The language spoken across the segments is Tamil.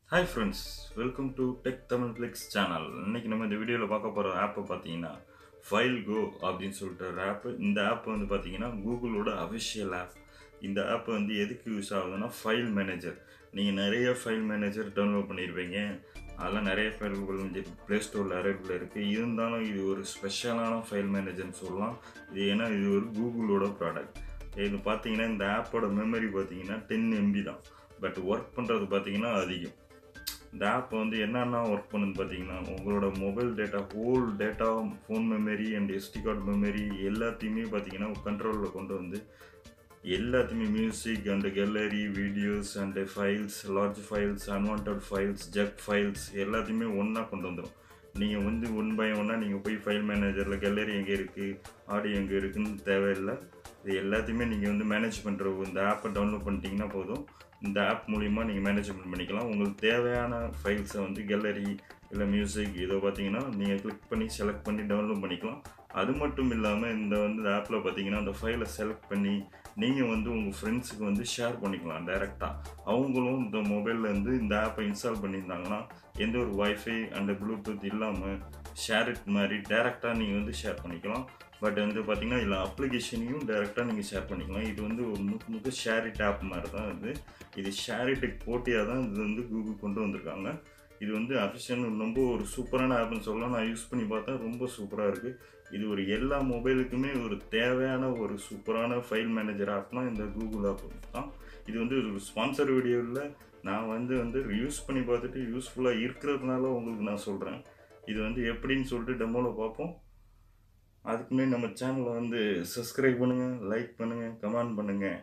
hi friends welcome to tech Tamil flix channel இன்னைக்கு நம்ம இந்த வீடியோவில் பார்க்க போகிற ஆப்பை பார்த்தீங்கன்னா ஃபைல் கோ அப்படின்னு சொல்லிட்டு ஒரு ஆப்பு இந்த ஆப் வந்து பார்த்தீங்கன்னா கூகுளோட அஃபிஷியல் ஆப் இந்த ஆப் வந்து எதுக்கு யூஸ் ஆகுதுன்னா ஃபைல் மேனேஜர் நீங்கள் நிறைய ஃபைல் மேனேஜர் டவுன்லோட் பண்ணியிருப்பீங்க அதெல்லாம் நிறைய ஃபைல்கள் வந்து ப்ளே ஸ்டோரில் அவைலபிள் இருக்குது இருந்தாலும் இது ஒரு ஸ்பெஷலான ஃபைல் மேனேஜர்னு சொல்லலாம் இது ஏன்னா இது ஒரு கூகுளோட ப்ராடக்ட் இது பார்த்தீங்கன்னா இந்த ஆப்போட மெமரி பார்த்தீங்கன்னா டென் எம்பி தான் பட் ஒர்க் பண்ணுறது பார்த்தீங்கன்னா அதிகம் இந்த ஆப் வந்து என்னென்ன ஒர்க் பண்ணுது பார்த்தீங்கன்னா உங்களோட mobile data whole data phone memory and SD card memory எல்லாத்தையுமே பார்த்தீங்கன்னா கண்ட்ரோலில் கொண்டு வந்து எல்லாத்தையுமே music and gallery videos and files large files unwanted files junk files எல்லாத்தையுமே ஒன்றா கொண்டு வந்துடும் நீங்கள் வந்து ஒன் பை ஒன்னாக நீங்கள் போய் ஃபைல் மேனேஜரில் கேலரி எங்கே இருக்குது ஆடியோ எங்கே இருக்குன்னு தேவையில்லை இது எல்லாத்தையுமே நீங்கள் வந்து மேனேஜ் பண்ணுற இந்த ஆப்பை டவுன்லோட் பண்ணிட்டீங்கன்னா போதும் இந்த ஆப் மூலிமா நீங்கள் மேனேஜ்மெண்ட் பண்ணிக்கலாம் உங்களுக்கு தேவையான ஃபைல்ஸை வந்து கேலரி இல்லை மியூசிக் இதோ பார்த்தீங்கன்னா நீங்கள் கிளிக் பண்ணி செலக்ட் பண்ணி டவுன்லோட் பண்ணிக்கலாம் அது மட்டும் இல்லாமல் இந்த வந்து இந்த ஆப்பில் பார்த்தீங்கன்னா அந்த ஃபைலை செலக்ட் பண்ணி நீங்கள் வந்து உங்கள் ஃப்ரெண்ட்ஸுக்கு வந்து ஷேர் பண்ணிக்கலாம் டைரெக்டாக அவங்களும் இந்த மொபைலில் இருந்து இந்த ஆப்பை இன்ஸ்டால் பண்ணியிருந்தாங்கன்னா எந்த ஒரு வைஃபை அண்ட் ப்ளூடூத் இல்லாமல் ஷேர் இட் மாதிரி டேரெக்டாக நீங்கள் வந்து ஷேர் பண்ணிக்கலாம் பட் வந்து பார்த்தீங்கன்னா இதில் அப்ளிகேஷனையும் டேரெக்டாக நீங்கள் ஷேர் பண்ணிக்கலாம் இது வந்து ஒரு முக்கு முக்கு ஷேர் இட் ஆப் மாதிரி தான் இது இது ஷேர் இட்டுக்கு போட்டியாக தான் இது வந்து கூகுள் கொண்டு வந்திருக்காங்க இது வந்து அஃபிஷியல் ரொம்ப ஒரு சூப்பரான ஆப்னு சொல்லலாம் நான் யூஸ் பண்ணி பார்த்தா ரொம்ப சூப்பராக இருக்குது இது ஒரு எல்லா மொபைலுக்குமே ஒரு தேவையான ஒரு சூப்பரான ஃபைல் மேனேஜர் ஆப்னா இந்த கூகுள் ஆப் தான் இது வந்து ஒரு ஸ்பான்சர் வீடியோவில் நான் வந்து வந்து யூஸ் பண்ணி பார்த்துட்டு யூஸ்ஃபுல்லாக இருக்கிறதுனால உங்களுக்கு நான் சொல்கிறேன் இது வந்து எப்படின்னு சொல்லிட்டு டெமோவில் பார்ப்போம் அதுக்கு முன்னாடி நம்ம சேனலை வந்து சப்ஸ்கிரைப் பண்ணுங்கள் லைக் பண்ணுங்கள் கமெண்ட் பண்ணுங்கள்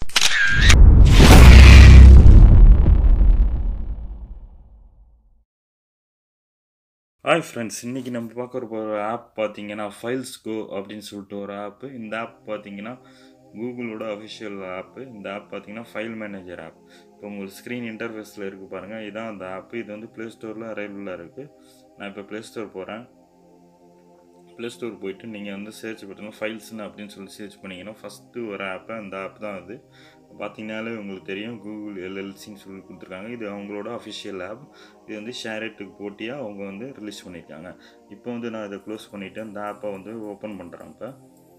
ஹாய் ஃப்ரெண்ட்ஸ் இன்றைக்கி நம்ம பார்க்க போகிற ஆப் பார்த்தீங்கன்னா ஃபைல்ஸ் கோ அப்படின்னு சொல்லிட்டு ஒரு ஆப்பு இந்த ஆப் பார்த்தீங்கன்னா கூகுளோட அஃபிஷியல் ஆப்பு இந்த ஆப் பார்த்தீங்கன்னா ஃபைல் மேனேஜர் ஆப் இப்போ உங்களுக்கு ஸ்க்ரீன் இன்டர்ஃபேஸில் இருக்குது பாருங்கள் இதான் அந்த ஆப்பு இது வந்து ப்ளே ஸ்டோரில் அவைலபிளாக இருக்குது நான் இப்போ ப்ளே ஸ்டோர் போகிறேன் ப்ளே ஸ்டோர் போயிட்டு நீங்கள் வந்து சர்ச் பண்ணுங்க ஃபைல்ஸ்னு அப்படின்னு சொல்லி சர்ச் பண்ணிங்கன்னா ஃபஸ்ட்டு ஒரு ஆப்பு அந்த ஆப் தான் அது பார்த்தீங்கனாலே உங்களுக்கு தெரியும் கூகுள் எல்எல்சின்னு சொல்லி கொடுத்துருக்காங்க இது அவங்களோட அஃபிஷியல் ஆப் இது வந்து ஷேரேட்டுக்கு போட்டியாக அவங்க வந்து ரிலீஸ் பண்ணியிருக்காங்க இப்போ வந்து நான் இதை க்ளோஸ் பண்ணிவிட்டு அந்த ஆப்பை வந்து ஓப்பன் பண்ணுறேன் இப்போ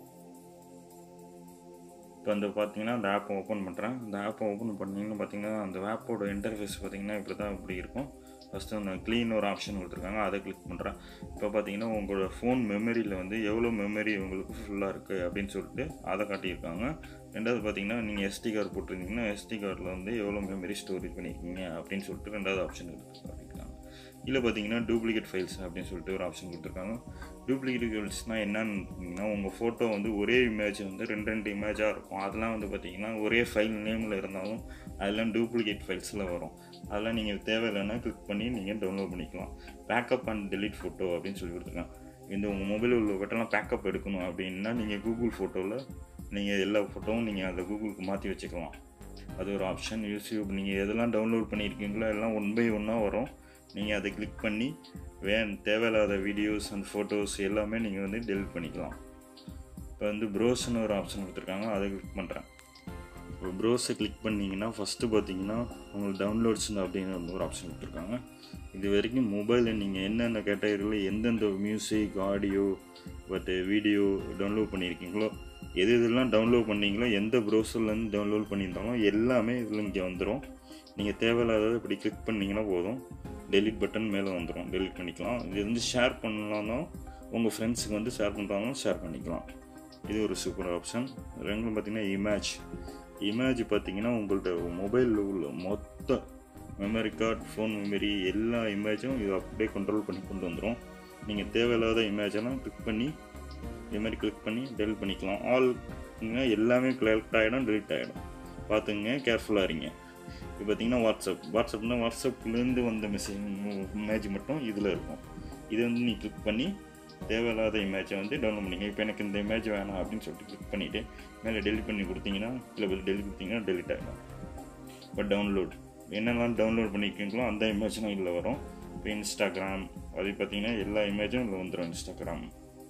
இப்போ வந்து பார்த்தீங்கன்னா அந்த ஆப்பை ஓப்பன் பண்ணுறேன் அந்த ஆப்பை ஓப்பன் பண்ணிங்கன்னு பார்த்தீங்கன்னா அந்த ஆப்போட இன்டர்ஃபேஸ் பார்த்தீங்கன்னா இப்படி தான் இப்படி இருக்கும் ஃபஸ்ட்டு அந்த க்ளீன் ஒரு ஆப்ஷன் கொடுத்துருக்காங்க அதை கிளிக் பண்ணுறேன் இப்போ பார்த்தீங்கன்னா உங்களோட ஃபோன் மெமரியில் வந்து எவ்வளோ மெமரி உங்களுக்கு ஃபுல்லாக இருக்குது அப்படின்னு சொல்லிட்டு அதை காட்டியிருக்காங்க ரெண்டாவது பார்த்தீங்கன்னா நீங்கள் எஸ்டி கார்டு போட்டிருந்தீங்கன்னா எஸ்டி கார்டில் வந்து எவ்வளோ மெமரி ஸ்டோரேஜ் பண்ணியிருக்கீங்க அப்படின்னு சொல்லிட்டு ரெண்டாவது ஆப்ஷன் காட்டியிருக்காங்க இல்லை பார்த்தீங்கன்னா டூப்ளிகேட் ஃபைல்ஸ் அப்படின்னு சொல்லிட்டு ஒரு ஆப்ஷன் கொடுத்துருக்காங்க டூப்ளிகேட் ஃபைல்ஸ்னால் என்னன்னு உங்கள் ஃபோட்டோ வந்து ஒரே இமேஜ் வந்து ரெண்டு ரெண்டு இமேஜாக இருக்கும் அதெல்லாம் வந்து பார்த்தீங்கன்னா ஒரே ஃபைல் நேமில் இருந்தாலும் அதெல்லாம் டூப்ளிகேட் ஃபைல்ஸில் வரும் அதெல்லாம் நீங்கள் தேவையில்லைன்னா கிளிக் பண்ணி நீங்கள் டவுன்லோட் பண்ணிக்கலாம் பேக்கப் அண்ட் டெலிட் ஃபோட்டோ அப்படின்னு சொல்லி கொடுத்துருக்காங்க இந்த உங்கள் மொபைலில் உள்ள ஃபோட்டோலாம் பேக்கப் எடுக்கணும் அப்படின்னா நீங்கள் கூகுள் ஃபோட்டோவில் நீங்கள் எல்லா ஃபோட்டோவும் நீங்கள் அந்த கூகுளுக்கு மாற்றி வச்சுக்கலாம் அது ஒரு ஆப்ஷன் யூடியூப் நீங்கள் எதெல்லாம் டவுன்லோட் பண்ணியிருக்கீங்களோ எல்லாம் ஒன் பை ஒன்னாக வரும் நீங்கள் அதை கிளிக் பண்ணி வே தேவையில்லாத வீடியோஸ் அண்ட் ஃபோட்டோஸ் எல்லாமே நீங்கள் வந்து டெலிட் பண்ணிக்கலாம் இப்போ வந்து ப்ரோஸ்னு ஒரு ஆப்ஷன் கொடுத்துருக்காங்க அதை கிளிக் பண்ணுறேன் இப்போ ப்ரோஸை கிளிக் பண்ணிங்கன்னா ஃபஸ்ட்டு பார்த்தீங்கன்னா உங்களுக்கு டவுன்லோட்ஸ் அப்படின்னு ஒரு ஆப்ஷன் கொடுத்துருக்காங்க இது வரைக்கும் மொபைலில் நீங்கள் என்னென்ன கேட்டகரியில் எந்தெந்த music audio but video download பண்ணியிருக்கீங்களோ எது இதெல்லாம் டவுன்லோட் பண்ணீங்களோ எந்த ப்ரௌசர்லேருந்து டவுன்லோட் பண்ணியிருந்தாலும் எல்லாமே இதில் இங்கே வந்துடும் நீங்கள் தேவையில்லாததை இப்படி கிளிக் பண்ணிங்கன்னா போதும் டெலிட் பட்டன் மேலே வந்துடும் டெலிட் பண்ணிக்கலாம் இது வந்து ஷேர் பண்ணலாம்னா உங்கள் ஃப்ரெண்ட்ஸுக்கு வந்து ஷேர் பண்ணுறாங்களும் ஷேர் பண்ணிக்கலாம் இது ஒரு சூப்பர் ஆப்ஷன் ரெண்டும் பார்த்தீங்கன்னா இமேஜ் இமேஜ் பார்த்தீங்கன்னா உங்கள்ட்ட மொபைலில் உள்ள மொத்த மெமரி கார்டு ஃபோன் மெமரி எல்லா இமேஜும் இது அப்படியே கண்ட்ரோல் பண்ணி கொண்டு வந்துடும் நீங்கள் தேவையில்லாத இமேஜெல்லாம் கிளிக் பண்ணி இது மாதிரி கிளிக் பண்ணி டெலிட் பண்ணிக்கலாம் ஆல் எல்லாமே கலெக்ட் ஆகிடும் டெலிட் ஆகிடும் பார்த்துங்க கேர்ஃபுல்லாக இருங்க இப்போ பார்த்தீங்கன்னா வாட்ஸ்அப் வாட்ஸ்அப்னா வாட்ஸ்அப்லேருந்து வந்த மெசேஜ் இமேஜ் மட்டும் இதில் இருக்கும் இது வந்து நீ கிளிக் பண்ணி தேவையில்லாத இமேஜை வந்து டவுன்லோட் பண்ணிங்க இப்போ எனக்கு இந்த இமேஜ் வேணாம் அப்படின்னு சொல்லிட்டு கிளிக் பண்ணிவிட்டு மேலே டெலிட் பண்ணி கொடுத்தீங்கன்னா இல்லை டெலிட் கொடுத்தீங்கன்னா டெலிட் ஆகிடும் இப்போ டவுன்லோட் என்னெல்லாம் டவுன்லோட் பண்ணியிருக்கீங்களோ அந்த இமேஜ்லாம் இதில் வரும் இப்போ இன்ஸ்டாகிராம் அது பார்த்தீங்கன்னா எல்லா இமேஜும் இதில் வந்துடும் இன்ஸ்டாகிராம்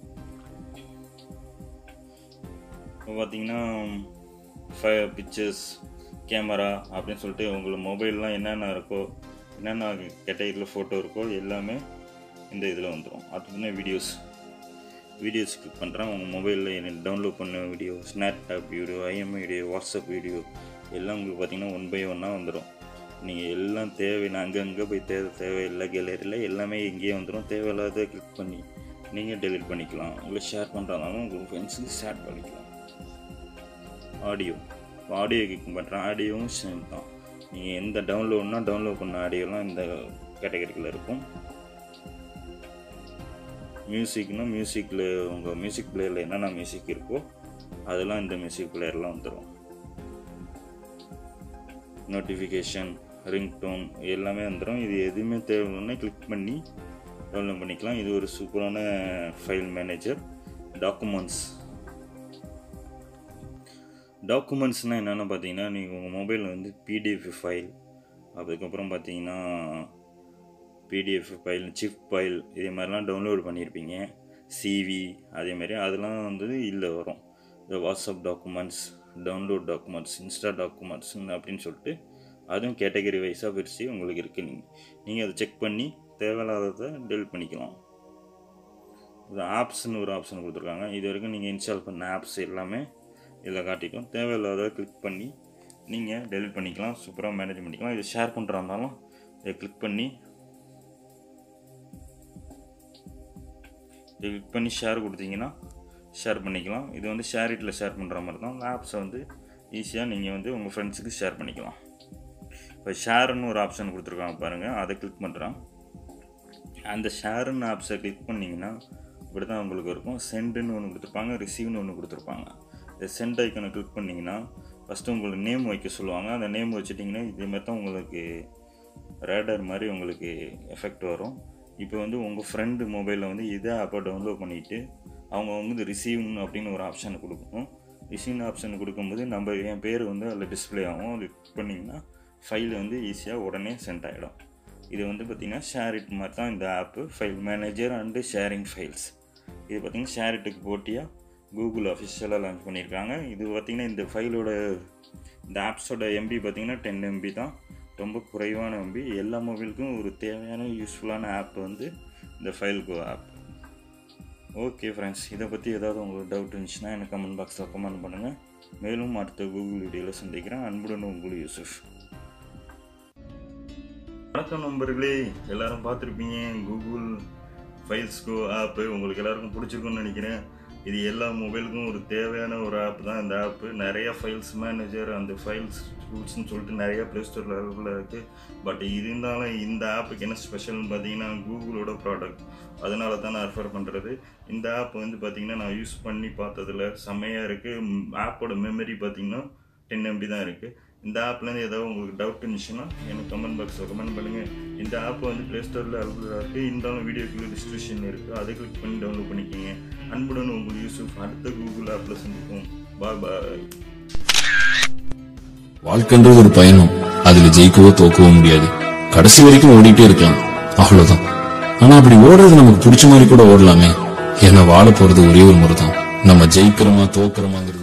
இப்போ பார்த்தீங்கன்னா ஃபயர் பிக்சர்ஸ் கேமரா அப்படின்னு சொல்லிட்டு உங்களை மொபைல்லாம் என்னென்ன இருக்கோ என்னென்ன கேட்டகரியில் ஃபோட்டோ இருக்கோ எல்லாமே இந்த இதில் வந்துடும் அடுத்ததுனா வீடியோஸ் வீடியோஸ் கிளிக் பண்ணுறேன் உங்கள் மொபைலில் டவுன்லோட் பண்ண video snap app video IMI video WhatsApp video எல்லாம் உங்களுக்கு பார்த்தீங்கன்னா ஒன் பை ஒன்னாக வந்துடும் நீங்கள் எல்லாம் தேவை அங்கங்கே போய் தேவை தேவையில்லை கேலரியில் எல்லாமே இங்கேயே வந்துடும் தேவையில்லாத கிளிக் பண்ணி நீங்கள் டெலிட் பண்ணிக்கலாம் உங்களுக்கு ஷேர் பண்ணுறதுனாலும் உங்களுக்கு ஃப்ரெண்ட்ஸுக்கு ஷேர் பண்ணிக்கலாம் ஆடியோ ஆடியோ கிளிக் பண்ணுறேன் ஆடியோவும் சேம் தான் நீங்கள் எந்த டவுன்லோட்னா டவுன்லோட் பண்ண ஆடியோலாம் இந்த கேட்டகரிக்குள்ளே இருக்கும் மியூசிக்னா மியூசிக்கில் உங்கள் மியூசிக் பிளேயரில் என்னென்ன மியூசிக் இருக்கோ அதெல்லாம் இந்த மியூசிக் பிளேயர்லாம் வந்துடும் நோட்டிஃபிகேஷன் ரிங்டோன் எல்லாமே வந்துடும் இது எதுவுமே தேவைன்னா கிளிக் பண்ணி டவுன்லோட் பண்ணிக்கலாம் இது ஒரு சூப்பரான ஃபைல் மேனேஜர் டாக்குமெண்ட்ஸ் டாக்குமெண்ட்ஸ்னால் என்னென்னு பார்த்தீங்கன்னா நீங்கள் உங்கள் மொபைலில் வந்து பிடிஎஃப் ஃபைல் அதுக்கப்புறம் பார்த்தீங்கன்னா பிடிஎஃப் ஃபைல் சிப் ஃபைல் இதே மாதிரிலாம் டவுன்லோட் பண்ணியிருப்பீங்க சிவி அதே மாதிரி அதெல்லாம் வந்து இதில் வரும் இந்த WhatsApp documents download documents insta documents அப்படின்னு சொல்லிட்டு அதுவும் கேட்டகரி வைஸாக பிரித்து உங்களுக்கு இருக்குது நீங்கள் நீங்கள் அதை செக் பண்ணி தேவையில்லாததை டெலிட் பண்ணிக்கலாம் இது ஆப்ஸ்னு ஒரு ஆப்ஷன் கொடுத்துருக்காங்க இது வரைக்கும் நீங்கள் இன்ஸ்டால் பண்ண ஆப்ஸ் எல்லாமே இதில் காட்டிக்கும் தேவையில்லாத கிளிக் பண்ணி நீங்கள் டெலிட் பண்ணிக்கலாம் சூப்பராக மேனேஜ் பண்ணிக்கலாம் இது ஷேர் பண்ணுறா இருந்தாலும் இதை கிளிக் பண்ணி இதை கிளிக் பண்ணி ஷேர் கொடுத்தீங்கன்னா ஷேர் பண்ணிக்கலாம் இது வந்து ஷேர் இட்டில் ஷேர் பண்ணுற மாதிரி தான் ஆப்ஸை வந்து ஈஸியாக நீங்கள் வந்து உங்கள் ஃப்ரெண்ட்ஸுக்கு ஷேர் பண்ணிக்கலாம் இப்போ ஷேர்னு ஒரு ஆப்ஷன் கொடுத்துருக்காங்க பாருங்கள் அதை கிளிக் பண்ணுறேன் அந்த ஷேருன்னு ஆப்ஸை கிளிக் பண்ணிங்கன்னா இப்படி தான் உங்களுக்கு இருக்கும் சென்டுன்னு ஒன்று கொடுத்துருப்பாங்க ரிசீவ்னு ஒன்று கொடுத்துருப்பாங்க இந்த சென்ட் ஐக்கனை கிளிக் பண்ணிங்கன்னா ஃபஸ்ட்டு உங்களுக்கு நேம் வைக்க சொல்லுவாங்க அந்த நேம் வச்சுட்டிங்கன்னா இதே மாதிரி தான் உங்களுக்கு ரேடர் மாதிரி உங்களுக்கு எஃபெக்ட் வரும் இப்போ வந்து உங்கள் ஃப்ரெண்டு மொபைலில் வந்து இதே ஆப்பை டவுன்லோட் பண்ணிவிட்டு அவங்க வந்து ரிசீவ்னு அப்படின்னு ஒரு ஆப்ஷனை கொடுக்கணும் ரிசீவ்னு ஆப்ஷன் கொடுக்கும்போது நம்ம என் பேர் வந்து அதில் டிஸ்பிளே ஆகும் அது கிளிக் பண்ணிங்கன்னா ஃபைல் வந்து ஈஸியாக உடனே சென்ட் ஆகிடும் இது வந்து பார்த்திங்கன்னா ஷேர் இட் மாதிரி தான் இந்த app file manager and sharing files இது பார்த்திங்கன்னா ஷேர் இட்டுக்கு போட்டியாக கூகுள் அஃபிஷியலாக லான்ச் பண்ணியிருக்காங்க இது பார்த்திங்கன்னா இந்த ஃபைலோட இந்த ஆப்ஸோட எம்பி பார்த்திங்கன்னா டென் எம்பி தான் ரொம்ப குறைவான எம்பி எல்லா மொபைலுக்கும் ஒரு தேவையான யூஸ்ஃபுல்லான ஆப் வந்து இந்த ஃபைலுக்கு ஆப் ஓகே ஃப்ரெண்ட்ஸ் இதை பற்றி ஏதாவது உங்களுக்கு டவுட் இருந்துச்சுன்னா எனக்கு கமெண்ட் பாக்ஸில் கமெண்ட் பண்ணுங்கள் மேலும் அடுத்த கூகுள் வீடியோவில் சந்திக்கிறேன் அன்புடன் உங்கள் யூசுஃப் வணக்கம் நண்பர்களே எல்லாரும் பார்த்துருப்பீங்க கூகுள் ஃபைல்ஸ்கோ ஆப்பு உங்களுக்கு எல்லாருக்கும் பிடிச்சிருக்குன்னு நினைக்கிறேன் இது எல்லா மொபைலுக்கும் ஒரு தேவையான ஒரு ஆப் தான் இந்த ஆப்பு நிறைய ஃபைல்ஸ் மேனேஜர் அந்த ஃபைல்ஸ் டூல்ஸ்னு சொல்லிட்டு நிறைய ப்ளே ஸ்டோரில் அவைலபிளாக இருக்குது பட் இருந்தாலும் இந்த ஆப்புக்கு என்ன ஸ்பெஷல்னு பார்த்தீங்கன்னா கூகுளோட ப்ராடக்ட் அதனால தான் நான் ரெஃபர் பண்ணுறது இந்த ஆப் வந்து பார்த்தீங்கன்னா நான் யூஸ் பண்ணி பார்த்ததில் செம்மையாக இருக்குது ஆப்போட மெமரி பார்த்தீங்கன்னா டென் எம்பி தான் இருக்குது இந்த ஆப்லேருந்து ஏதாவது உங்களுக்கு டவுட் இருந்துச்சுன்னா எனக்கு கமெண்ட் பாக்ஸில் கமெண்ட் பண்ணுங்கள் இந்த ஆப் வந்து ப்ளே ஸ்டோரில் அவைலபிளாக இருக்குது இருந்தாலும் வீடியோக்குள்ள டிஸ்கிரிப்ஷன் இருக்குது அதை கிளிக் பண்ணி டவுன்லோட் பண்ணிக்கோங்க அன்புடன் உங்கள் யூசுஃப் அடுத்த கூகுள் ஆப்பில் சந்திப்போம் பாய் பாய் வாழ்க்கைன்றது ஒரு பயணம் அதுல ஜெயிக்கவோ தோக்கவோ முடியாது கடைசி வரைக்கும் ஓடிட்டே இருக்கலாம் அவ்வளவுதான் ஆனா அப்படி ஓடுறது நமக்கு பிடிச்ச மாதிரி கூட ஓடலாமே ஏன்னா வாழ போறது ஒரே ஒரு முறை தான் நம்ம ஜெயிக்கிறோமா தோக்குறோமாங்கிறது